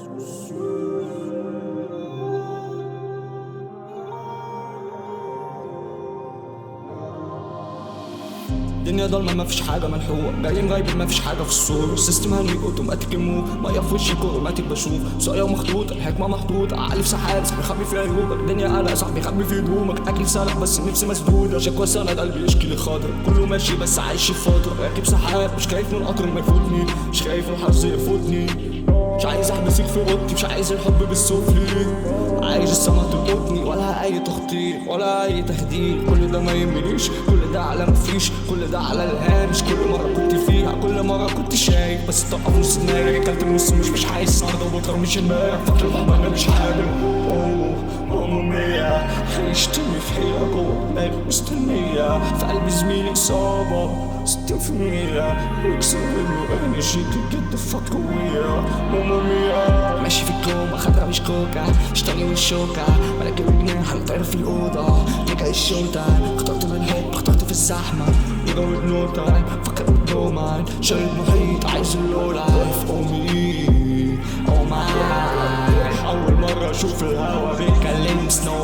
الدنيا ضلمة مفيش حاجة ملحوقة جاي مغيب مفيش حاجة في الصورة سيستم هني اوتوماتيك موف مية في وشي اوتوماتيك بشوف سؤال مخطوطة الحكمة محطوطة عقلي في سحاب صاحبي خبي في عيوبك الدنيا قلق صاحبي خبي في هدومك اكل سلق بس نفسي مسدودة شكوى سند قلبي يشكي لي خاطر كله ماشي بس عايش في فترة راكب سحاب مش خايف من القطر ما يفوتني مش خايف من الحظ يفوتني مش عايز احبسك في اوضتي مش عايز الحب بالسفلي عايز السما تلقطني ولا اي تخطيط ولا اي تخدير كل ده ما يهمنيش كل ده على مفيش كل ده على الهامش كل مره كنت فيها كل مره كنت شايف بس طاقه في نص دماغي اكلت النص مش مش عايز النهارده وبكره مش امبارح فاكر الحب انا مش حابب اوه ماما مية عيشتني في حيرة جوه دماغي مستنية في قلب زميلي إصابة ستين في المية يكسر منه انرجي جد فك قوية ماما مية ماشي في الكوم خضرا مش كوكا اشتري والشوكة مراكب الجناح هنطير في الأوضة رجع الشوطة اخترت من الحب اخترت في الزحمة يجاوب نوتة فكر قدامك شايل محيط عايز اللو لايف أمي أو ماي أول مرة أشوف الهوا بيتكلم سنو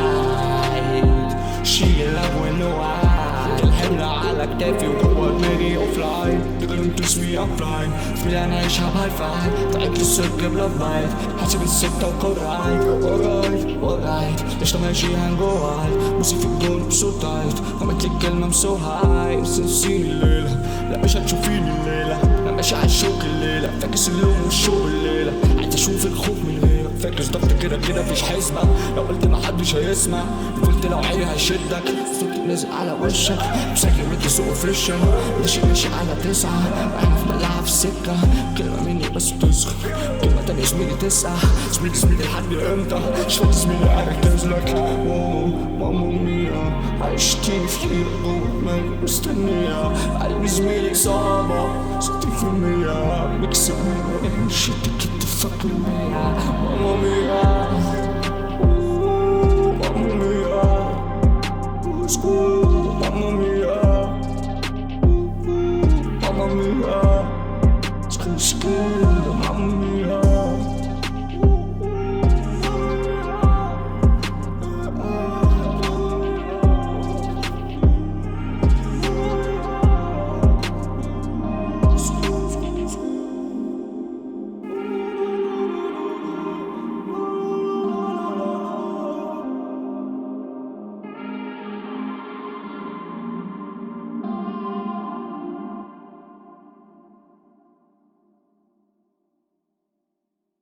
وايت شيل لاف ونو وايت الحمل على كتافي وجوه دماغي اوف لاين تقدر تسوي اب لاين في انا عايشها بهاي فاي تعبت السك بلا بايت حاسب الستة وكورايت اورايت اورايت قشطة ماشي هنجو وايت موسي في الجون بصوت تايت عملت لك كلمة مسو هاي بس نسيني الليلة لا مش هتشوفيني الليلة انا ماشي على الشوك الليلة فاكس اللوم والشوق الليلة عايز اشوف الخوف من غيرك فاكس ضغط كده كده مفيش حسبة لو قلت محدش هيسمع قلت لو عيني هيشدك صوتي نازل على وشك مساكن مدي سوق فريشن ماشي ماشي على تسعة انا في بلعها في السكة كلمة مني بس تسخن كلمة تانية زميلي تسعة زميلي زميلي لحد امتى مش فاكر زميلي اركز لك واو ماما ميا عشتيني في حيرة جوه دماغي مستنية قلبي زميلي إصابة ستين في المية ميكس من شيت كنت فاكر ميا ماما ميا ماما ميا School, mamma mia, mamma mia, school, school, mamma mia.